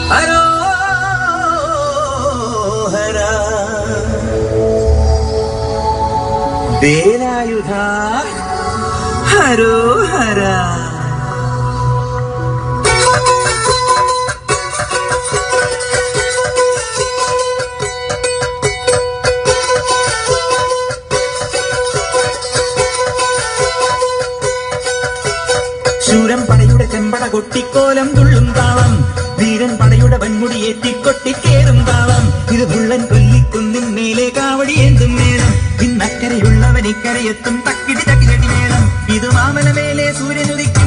ഹരോഹര വേലായുധ ഹരോഹര ശൂരൻ പടയുടെ ചെമ്പട കൊട്ടിക്കോലം തുള്ളും താളം വീരൻ പടയുടെ വൻമുടി ഏറ്റിക്കൊട്ടിക്കേറും താളം ഇത് പുള്ളൻ കൊല്ലിക്കുന്നിൻ മേലെ കാവടി എന്തും മേളം ഇന്നക്കരയുള്ളവൻ ഇക്കരയെത്തും തക്കിടി തക്കിലടി മേളം ഇത് മാമല മേലെ സൂര്യനുദിക്കും